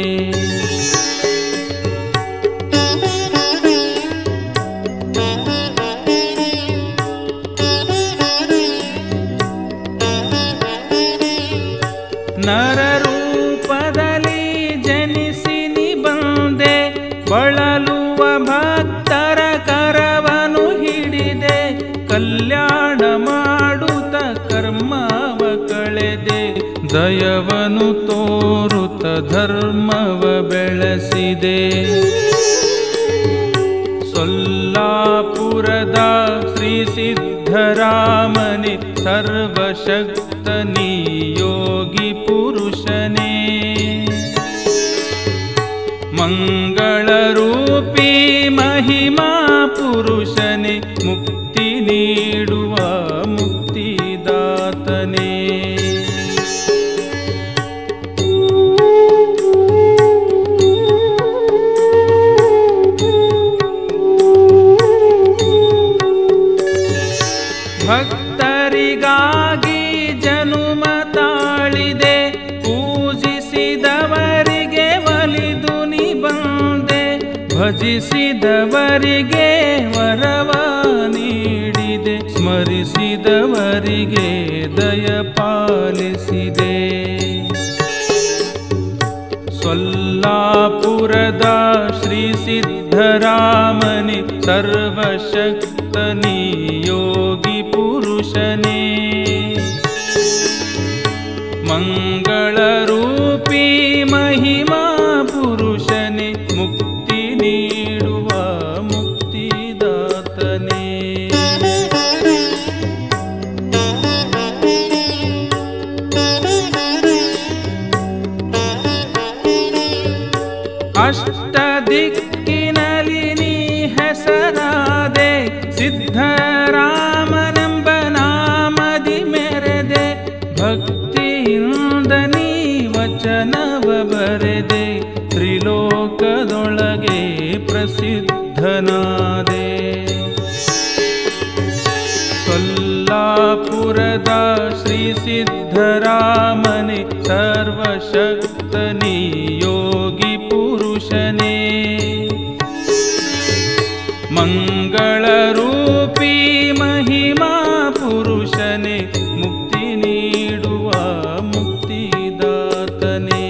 ನರರೂಪದಲ್ಲಿ ಜನಿಸಿ ನಿ ಬಂದೆ ಬಳಲುವ ಭಕ್ತರ ಕರವನು ಹಿಡಿದೆ ಕಲ್ಯಾಣ ಮಾಡುತ್ತ ಕರ್ಮವ ಕಳೆದೆ ದಯವನು ತೋರುತ್ತ ಧರ್ಮವ ಬೆಳೆಸಿದೆ ಸೊಲ್ಲಾಪುರದ ಶ್ರೀ ಸಿದ್ಧರಾಮನೆ ಸರ್ವಶಕ್ತನಿ ಯೋಗಿ ಪುರುಷನೇ ಮಂಗಳರೂಪಿ ಮಹಿಮಾ ಪುರುಷನೇ ಮುಕ್ತಿ ನೀಡುವ ಮುಕ್ತಿದಾತನೇ ಭಕ್ತರಿಗಾಗಿ ಜನುಮ ತಾಳಿದೆ ಪೂಜಿಸಿದವರಿಗೆ ಒಲಿದು ನಿ ಬಂದೆ ಭಜಿಸಿದವರಿಗೆ ವರವ ನೀಡಿದೆ ಸ್ಮರಿಸಿದವರಿಗೆ ದಯ ಪಾಲಿಸಿದೆ ಸೊಲ್ಲಾಪುರದ ಶ್ರೀ ಸಿದ್ಧರಾಮನೆ ಸರ್ವಶಕ್ತನಿ ಯೋಗಿ ಪುರುಷನೇ ಮಂಗಳರೂಪಿ ಮಹಿಮಾ ಪುರುಷನೇ ಮುಕ್ತಿ ನೀಡುವ ಮುಕ್ತಿದಾತನೇ ಅಷ್ಟ ದಿಕ್ಕಿನಲ್ಲಿ ನೀ ಹೆಸರಾದೆ ಸಿದ್ಧರಾಮನೆಂಬ ನಾಮದಿ ಮೆರೆದೆ ಭಕ್ತಿಯಿಂದ ನೀ ವಚನವ ಬರೆದೆ ತ್ರಿಲೋಕದೊಳಗೆ ಪ್ರಸಿದ್ಧನಾದೆ ಸೊಲ್ಲಾಪುರದ ಶ್ರೀ ಸಿದ್ಧರಾಮನೆ ಸರ್ವಶಕ್ತನೇ ಯೋಗಿ ಪುರುಷನೇ ಮಂಗಳರೂಪಿ ಮಹಿಮಾ ಪುರುಷನೇ ಮುಕ್ತಿ ನೀಡುವ ಮುಕ್ತಿದಾತನೇ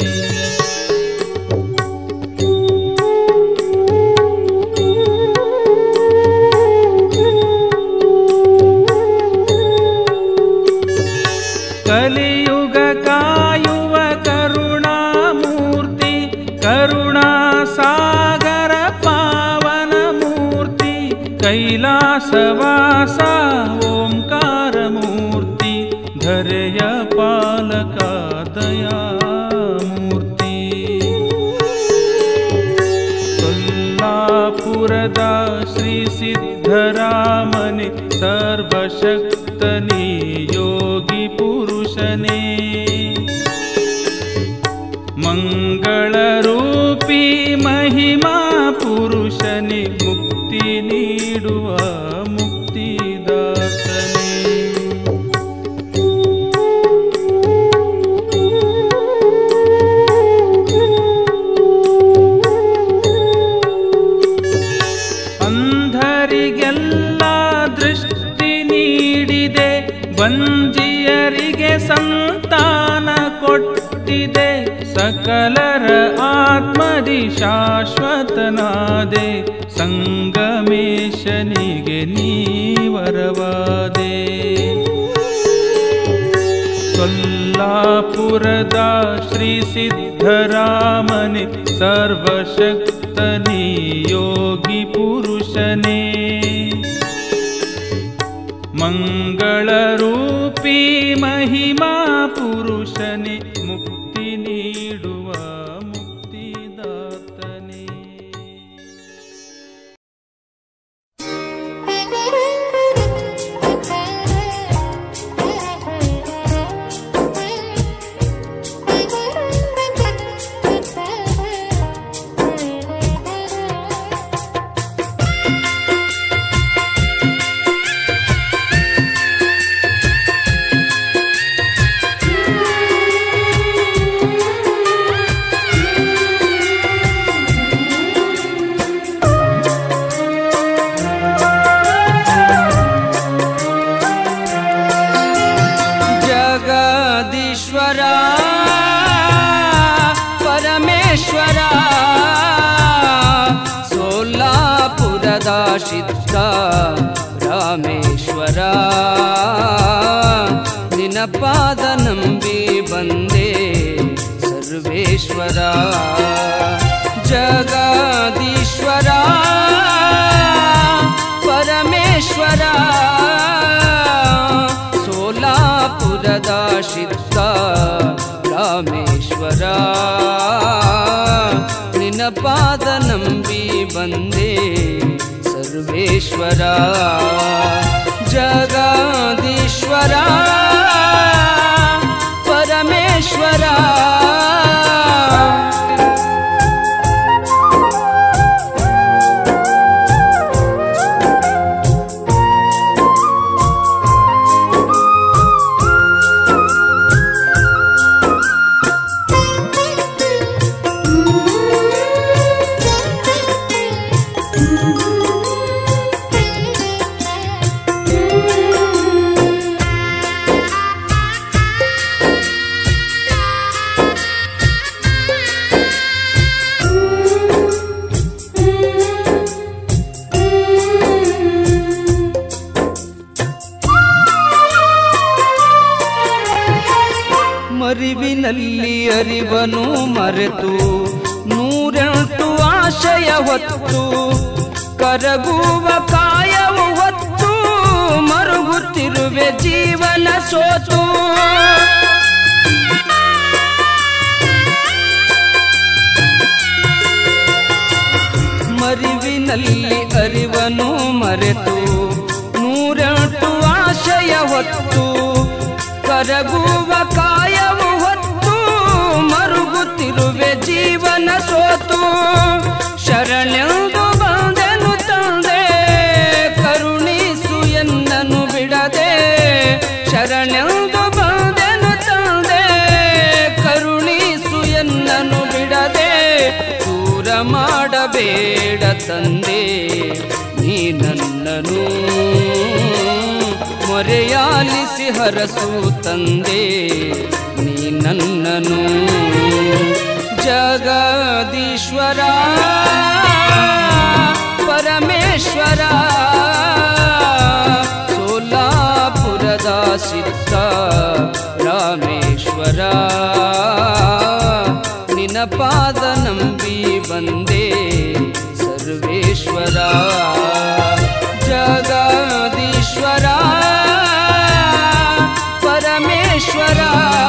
ಕಲಿಯುಗ ಕಾಯುವ ಕರುಣಾಮೂರ್ತಿ ಕರುಣಾ ಸಾಗರ ಪಾವನ ಮೂರ್ತಿ ಕೈಲಾಸವಾಸ ಓಂಕಾರ ಮೂರ್ತಿ ಧರೆಯ ಪಾಲಕ ದಯಾಮೂರ್ತಿ ಸೊಲ್ಲಾಪುರದ ಶ್ರೀ ಸಿದ್ಧರಾಮನೆ ಸರ್ವಶಕ್ತನೇ ಯೋಗಿ ಪುರುಷನೇ ಮಂಗಳರೂಪಿ ಮಹಿಮಾ ಪುರುಷನೇ ಮುಕ್ತಿ ನೀಡುವ ಮುಕ್ತಿದಾತನೇ ಅಂಧರಿಗೆಲ್ಲ ದೃಷ್ಟಿ ನೀಡಿದೆ ಬಂಜಿಯರಿಗೆ ಸಂತಾನ ಕೊಟ್ಟಿದೆ ಸಕಲರ ಆತ್ಮದಿ ಶಾಶ್ವತನಾದೆ ಸಂಗಮೇಶನಿಗೆ ನೀವರವಾದೆ ಸೊಲ್ಲಾಪುರದ ಶ್ರೀ ಸಿದ್ಧರಾಮನೆ ಸರ್ವಶಕ್ತನೇ ಯೋಗಿ ಪುರುಷನೇ ಮಂಗಳರೂಪಿ ಮಹಿಮಾ ಪುರುಷನೇ ಮುಕ್ತಿ ನೀಡುವ ಮುಕ್ತಿದಾತನೇ ಜಗದೀಶ್ವರ ಪರಮೇಶ್ವರ ಸೋಲಾಪುರದ ಸಿದ್ಧ ರಾಮೇಶ್ವರ ನಿನ ಪಾದ ನಂಬಿ ಬಂದೆ ಸರ್ವೇಶ್ವರ ಜಗದೀಶ್ವರ ಪರಮೇಶ್ವರ ಸೋಲಾಪುರದ ಸಿದ್ಧ ರಾಮೇಶ್ವರ ನಿನ್ನ ಪಾದ ನಂಬಿ ಬಂದೆ ಸರ್ವೇಶ್ವರ ಜಗದೀಶ್ವರ ಪರಮೇಶ್ವರ ಮರಿವಿನಲ್ಲಿ ಅರಿವನು ಮರೆತು ನೂರೆಂಟು ಆಶಯ ಹೊತ್ತು ಕರಗುವ ಕಾಯವು ಹೊತ್ತು ಮರುಗುತ್ತಿರುವೆ ಜೀವನ ಸೋತು ಮರಿವಿನಲ್ಲಿ ಅರಿವನು ಮರೆತು ನೂರೆಂಟು ಆಶಯ ಹೊತ್ತು ಕರಗುವ ಕಾಯವು ಹೊತ್ತು ಮರುಗುತ್ತಿರುವೆ ಜೀವನ ಸೋತು ಶರಣೆಂದು ಬಂದೆನು ತಂದೆ ಕರುಣಿಸು ಎನ್ನನು ಬಿಡದೆ ಶರಣೆಂದು ಬಂದ ತಂದೆ ನೀ ನನ್ನನು ಮೊರೆಯಾಲಿಸಿ ಹರಸು ತಂದೆ ನೀ ನನ್ನನು ಜಗದೀಶ್ವರ ಪರಮೇಶ್ವರ ಸೋಲಾಪುರದ ಸಿದ್ಧ ರಾಮೇಶ್ವರ ನಿನ್ನ ಪಾದ ನಂಬಿ ಬಂದೆ ಸರ್ವೇಶ್ವರ ಜಗದೀಶ್ವರ ಪರಮೇಶ್ವರ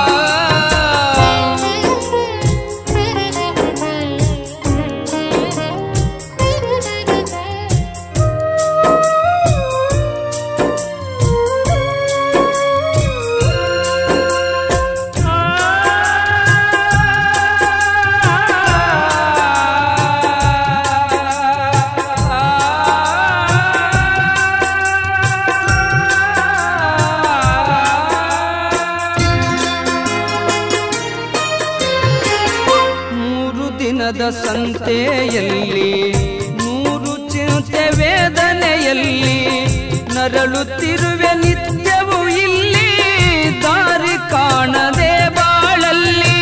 ಮೂರು ದಿನದ ಸಂತೆಯಲ್ಲಿ ನೂರು ಚಿಂತೆ ವೇದನೆಯಲ್ಲಿ ನರಳುತ್ತಿರುವೆ ನಿತ್ಯವೂ ಇಲ್ಲಿ ದಾರಿ ಕಾಣದೆ ಬಾಳಲ್ಲಿ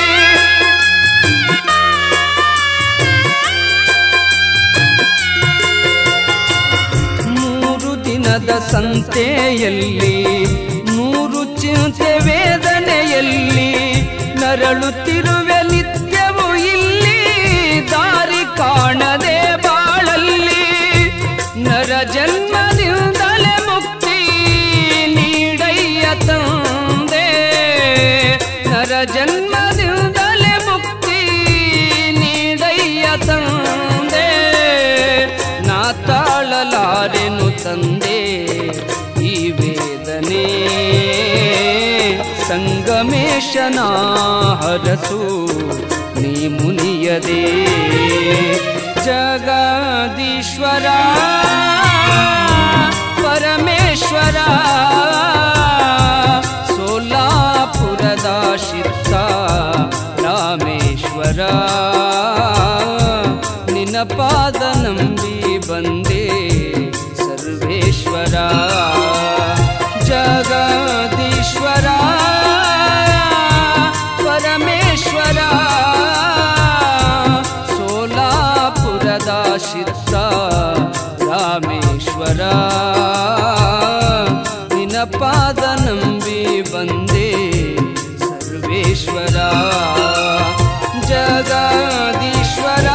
ಮೂರು ದಿನದ ಸಂತೆಯಲ್ಲಿ ನೂರು ಚಿಂತೆ ವೇದನೆಯಲ್ಲಿ ನರಳುತ್ತಿರುವೆ ನಿತ್ಯವೂ ಇಲ್ಲಿ ದಾರಿ ಕಾಣದೆ ಬಾಳಲ್ಲಿ ನರ ಜನ್ಮದಿಂದಲೇ ಮುಕ್ತಿ ನೀಡಯ್ಯ ತಂದೆ ನರ ಜನ್ಮದಿಂದಲೇ ಮುಕ್ತಿ ನೀಡಯ್ಯ ತಂದೆ ನಾ ತಾಳಲಾರೆನು ತಂದೆ ಈ ವೇದನೆ ಸಂಗಮೇಶನ ಹರಸು ನೀ ಮುನಿಯದೆ ಜಗದೀಶ್ವರ ಪರಮೇಶ್ವರ ಸೋಲಾಪುರದ ಶಿರ್ಸ ರಾಮೇಶ್ವರ ನಿನ್ನ ಪಾದ ನಂಬಿ ಬಂದೆ ಸರ್ವೇಶ್ವರ ಜಗದೀಶ್ವರ ಪರಮೇಶ್ವರ ಸೋಲಾಪುರದ ಶಿರ್ಸ ರಾಮೇಶ್ವರ ನಿನ್ನ ಪಾದ ನಂಬಿ ಬಂದೆ ಸರ್ವೇಶ್ವರ ಜಗದೀಶ್ವರ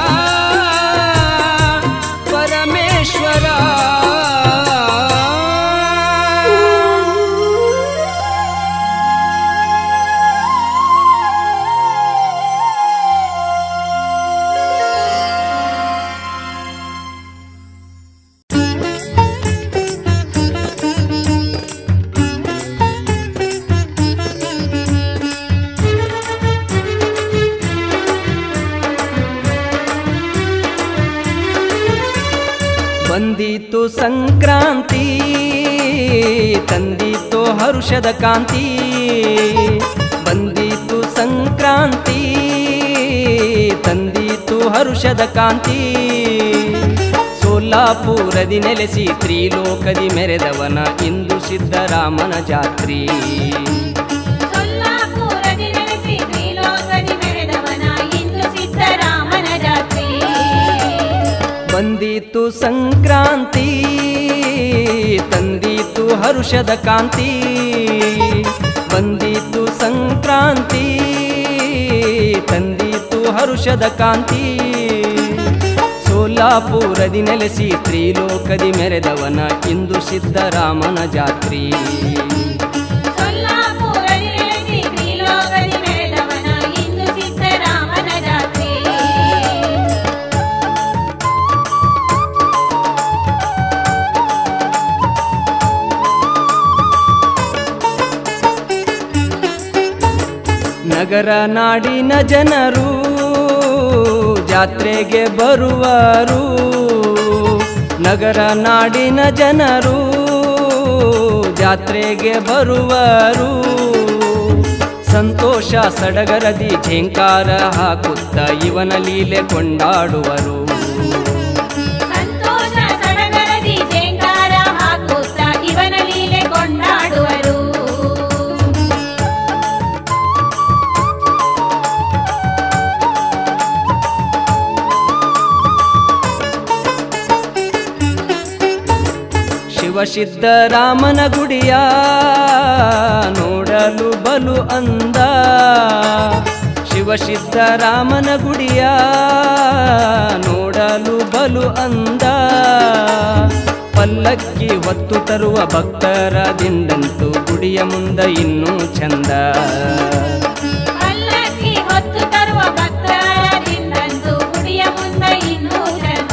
ಪರಮೇಶ್ವರ ಬಂದಿತು ಸಂಕ್ರಾಂತಿ ತಂದಿತು ಹರುಷದ ಕಾಂತಿ ಬಂದಿತು ಸಂಕ್ರಾಂತಿ ತಂದಿತು ಹರುಷದ ಕಾಂತಿ ಸೋಲಾಪುರದಿ ನೆಲೆಸಿ ತ್ರಿಲೋಕದಿ ಮೆರೆದವನ ಇಂದು ಸಿದ್ದರಾಮನ ಜಾತ್ರಿ ಸೊಲ್ಲಾಪುರದಿ ನೆಲೆಸಿ ತ್ರಿಲೋಕದಿ ಮೆರೆದವನ ಇಂದು ಸಿದ್ದರಾಮನ ಜಾತ್ರೆ ಬಂದಿತು ಸಂಕ್ರಾಂತಿ ತಂದಿತು ಹರುಷದ ಕಾಂತಿ ಬಂದಿತು ಸಂಕ್ರಾಂತಿ ತಂದಿತು ಹರುಷದ ಕಾಂತಿ ಸೋಲಾಪುರದಿ ನೆಲೆಸಿ ತ್ರಿಲೋಕದಿ ಮೆರೆದವನ ಇಂದು ಸಿದ್ದರಾಮನ ಜಾತ್ರಿ ಸೊಲ್ಲಾಪುರದಿ ನೆಲೆಸಿ ತ್ರಿಲೋಕದಿ ಮೆರೆದವನ ಇಂದು ಸಿದ್ದರಾಮನ ಜಾತ್ರೆ ನಗರ ನಾಡಿನ ಜನರು ಜಾತ್ರೆಗೆ ಬರುವರು ನಗರ ನಾಡಿನ ಜನರು ಜಾತ್ರೆಗೆ ಬರುವರು ಸಂತೋಷ ಸಡಗರದಿ ಝೇಂಕಾರ ಹಾಕುತ್ತ ಇವನ ಲೀಲೆ ಕೊಂಡಾಡುವರು ಶಿವಸಿದ್ದರಾಮನ ಗುಡಿಯ ನೋಡಲು ಬಲು ಅಂದ ಶಿವಸಿದ್ದರಾಮನ ಗುಡಿಯ ನೋಡಲು ಬಲು ಅಂದ ಪಲ್ಲಕ್ಕಿ ಹೊತ್ತು ತರುವ ಭಕ್ತರ ದಿಂದಂತೂ ಗುಡಿಯ ಮುಂದ ಇನ್ನೂ ಚಂದ ಪಲ್ಲಕ್ಕಿ ಹೊತ್ತು ತರುವ ಭಕ್ತರಿಂದಂತೂ ಗುಡಿಯ ಮುಂದೆ ಇನ್ನೂ ಚಂದ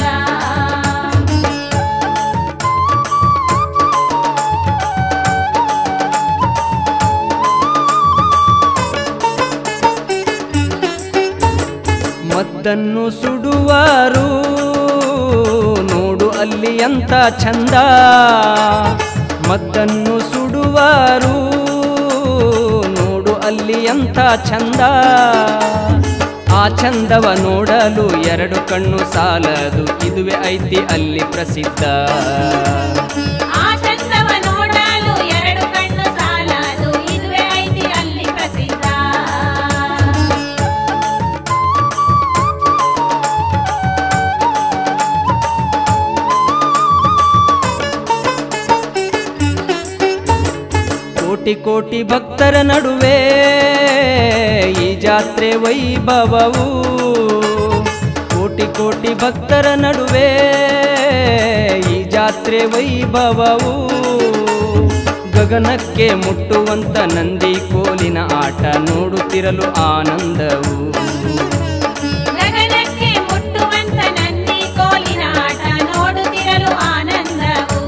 ಮದ್ದನ್ನು ಸುಡುವಾರು ನೋಡು ಅಲ್ಲಿ ಅಂತ ಚಂದ ಮದ್ದನ್ನು ಸುಡುವಾರು ನೋಡು ಅಲ್ಲಿ ಅಂತ ಚಂದ ಆ ಚಂದವ ನೋಡಲು ಎರಡು ಕಣ್ಣು ಸಾಲದು ಇದುವೆ ಐತಿ ಅಲ್ಲಿ ಪ್ರಸಿದ್ಧ ಆ ಚಂದವ ನೋಡಲು ಎರಡು ಕಣ್ಣು ಸಾಲದು ಇದುವೇ ಐತಿ ಅಲ್ಲಿ ಪ್ರಸಿದ್ಧ ಕೋಟಿ ಕೋಟಿ ಭಕ್ತರ ನಡುವೆ ಈ ಜಾತ್ರೆ ವೈಭವವು ಕೋಟಿ ಕೋಟಿ ಭಕ್ತರ ನಡುವೆ ಈ ಜಾತ್ರೆ ವೈಭವವು ಗಗನಕ್ಕೆ ಮುಟ್ಟುವಂತ ನಂದಿ ಕೋಲಿನ ಆಟ ನೋಡುತ್ತಿರಲು ಆನಂದವು ಗಗನಕ್ಕೆ ಮುಟ್ಟುವಂತ ನಂದಿ ಕೋಲಿನ ಆಟ ನೋಡುತ್ತಿರಲು ಆನಂದವು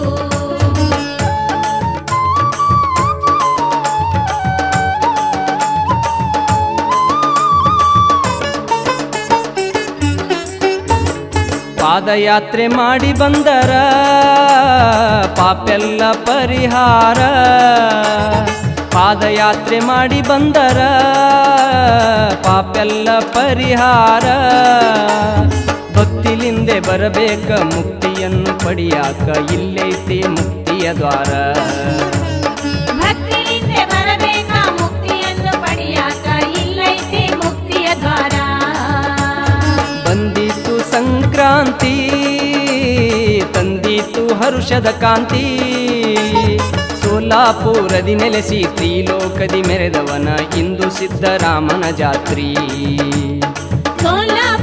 ಪಾದಯಾತ್ರೆ ಮಾಡಿ ಬಂದರ ಪಾಪೆಲ್ಲ ಪರಿಹಾರ ಪಾದಯಾತ್ರೆ ಮಾಡಿ ಬಂದರ ಪಾಪೆಲ್ಲ ಪರಿಹಾರ ಭಕ್ತಿಲಿಂದೆ ಬರಬೇಕ ಮುಕ್ತಿಯನ್ನು ಪಡಿಯಾಕ ಇಲ್ಲೈತಿ ಮುಕ್ತಿಯ ದ್ವಾರ ಭಕ್ತಿಲಿಂದೆ ಬರಬೇಕ ಮುಕ್ತಿಯನ್ನು ಪಡೆಯಾಕ ಇಲ್ಲೈತಿ ಮುಕ್ತಿಯ ದ್ವಾರ ಬಂದಿತು ಸಂಕ್ರಾಂತಿ ತಂದಿತು ಹರುಷದ ಕಾಂತಿ ಸೋಲಾಪುರದಿ ನೆಲೆಸಿ ತ್ರಿಲೋಕದಿ ಮೆರೆದವನ ಇಂದು ಸಿದ್ದರಾಮನ ಜಾತ್ರಿ ಸೋಲಾಪುರ